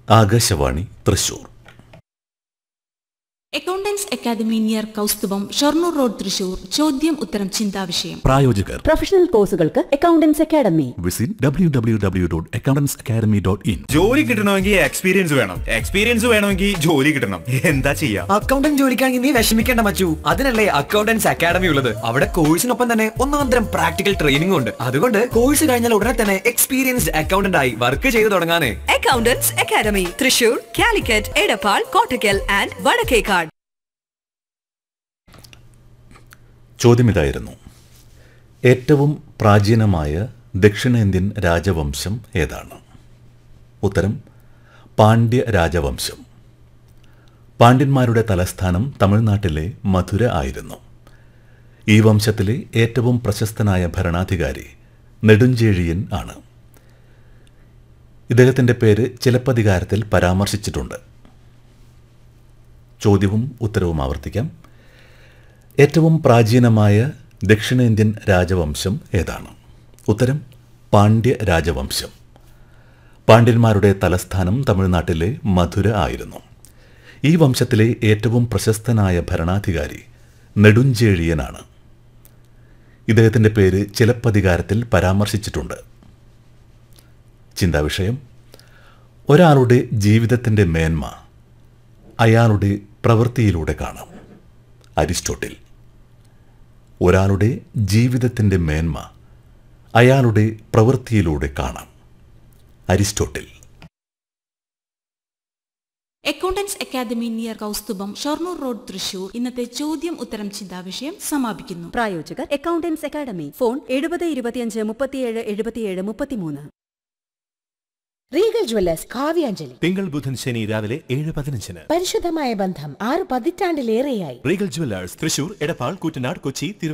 Akashvani Thrissur accountants academy near Kausthubham Shoranur road Thrissur ചോദ്യം ഉത്തരം ചിന്താവിഷയം പ്രായോജകർ പ്രൊഫഷണൽ കോഴ്സുകൾക്ക് accountants academy visit W W W dot accountants academy dot in ജോലി കിട്ടണമെങ്കിൽ എക്സ്പീരിയൻസ് വേണം എക്സ്പീരിയൻസ് വേണമെങ്കിൽ ജോലി കിട്ടണം എന്താ ചെയ്യാ അക്കൗണ്ടന്റ് ജോലിക്കാണെങ്കിൽ നീ വിഷമിക്കേണ്ട മച്ചു അതിനല്ലേ അക്കൗണ്ടൻസ് അക്കാദമി ഉള്ളത് അവിടെ കോഴ്സിനൊപ്പം തന്നെ ഒന്നാം തരം പ്രാക്ടിക്കൽ ട്രെയിനിംഗ് ഉണ്ട് അതുകൊണ്ട് കോഴ്സ് കഴിഞ്ഞാൽ ഉടനെ തന്നെ എക്സ്പീരിയൻസ്ഡ് അക്കൗണ്ടന്റ് ആയി വർക്ക് ചെയ്തു തുടങ്ങാനേ accountants academy Thrissur Calicut Edappal Kottakkal and Vadakkekad ചോദ്യം ഇതായിരുന്നു ഏറ്റവും പ്രാചീനമായ ദക്ഷിണേന്ത്യൻ രാജവംശം ഏതാണ് ഉത്തരം പാണ്ഡ്യ രാജവംശം പാണ്ഡ്യന്മാരുടെ തലസ്ഥാനം തമിഴ്നാട്ടിലെ മധുര ആയിരുന്നു ഈ വംശത്തിലെ ഏറ്റവും പ്രശസ്തനായ ഭരണാധികാരി നെടുഞ്ചേഴിയൻ ആണ് ഇദ്ദേഹത്തിൻ്റെ പേര് ചിലപ്പതികാരത്തിൽ പരാമർശിച്ചിട്ടുണ്ട് ചോദ്യവും ഉത്തരവും ആവർത്തിക്കാം ഏറ്റവും പ്രാചീനമായ ദക്ഷിണേന്ത്യൻ രാജവംശം ഏതാണ് ഉത്തരം പാണ്ഡ്യ രാജവംശം പാണ്ഡ്യന്മാരുടെ തലസ്ഥാനം തമിഴ്നാട്ടിലെ മധുര ആയിരുന്നു ഈ വംശത്തിലെ ഏറ്റവും പ്രശസ്തനായ ഭരണാധികാരി നെടുഞ്ചേഴിയനാണ് ഇദ്ദേഹത്തിൻ്റെ പേര് ചിലപ്പതികാരത്തിൽ പരാമർശിച്ചിട്ടുണ്ട് ചിന്താവിഷയം ഒരാളുടെ ജീവിതത്തിൻ്റെ മേന്മ അയാളുടെ പ്രവൃത്തിയിലൂടെ കാണാം അരിസ്റ്റോട്ടിൽ ഒരാളുടെ ജീവിതത്തിൻ്റെ മേന്മ അയാളുടെ പ്രവൃത്തിയിലൂടെ കാണാം Aristotle accountants academy near Kausthubham Shoranur road Thrissur ഇന്നത്തെ ചോദ്യം ഉത്തരം ചിന്താവിഷയം സമാപിക്കുന്നു പ്രായോജകർ അക്കൗണ്ടൻസ് അക്കാദമി ഫോൺ എഴുപത് ഇരുപത്തിയഞ്ച് മുപ്പത്തിയേഴ് എഴുപത്തിയേഴ് മുപ്പത്തിമൂന്ന് റീഗൽ ജ്വല്ലേഴ്സ് കാവ്യാഞ്ജലി തിങ്കൾ ബുധൻ ശനി രാവിലെ ഏഴ് പതിനഞ്ചിന് പരിശുദ്ധമായ ബന്ധം ആറ് പതിറ്റാണ്ടിലേറെയായി റീഗൽ ജുവല്ലേഴ്സ് തൃശൂർ എടപ്പാൾ കൂറ്റനാട് കൊച്ചി തിരുവനന്തപുരം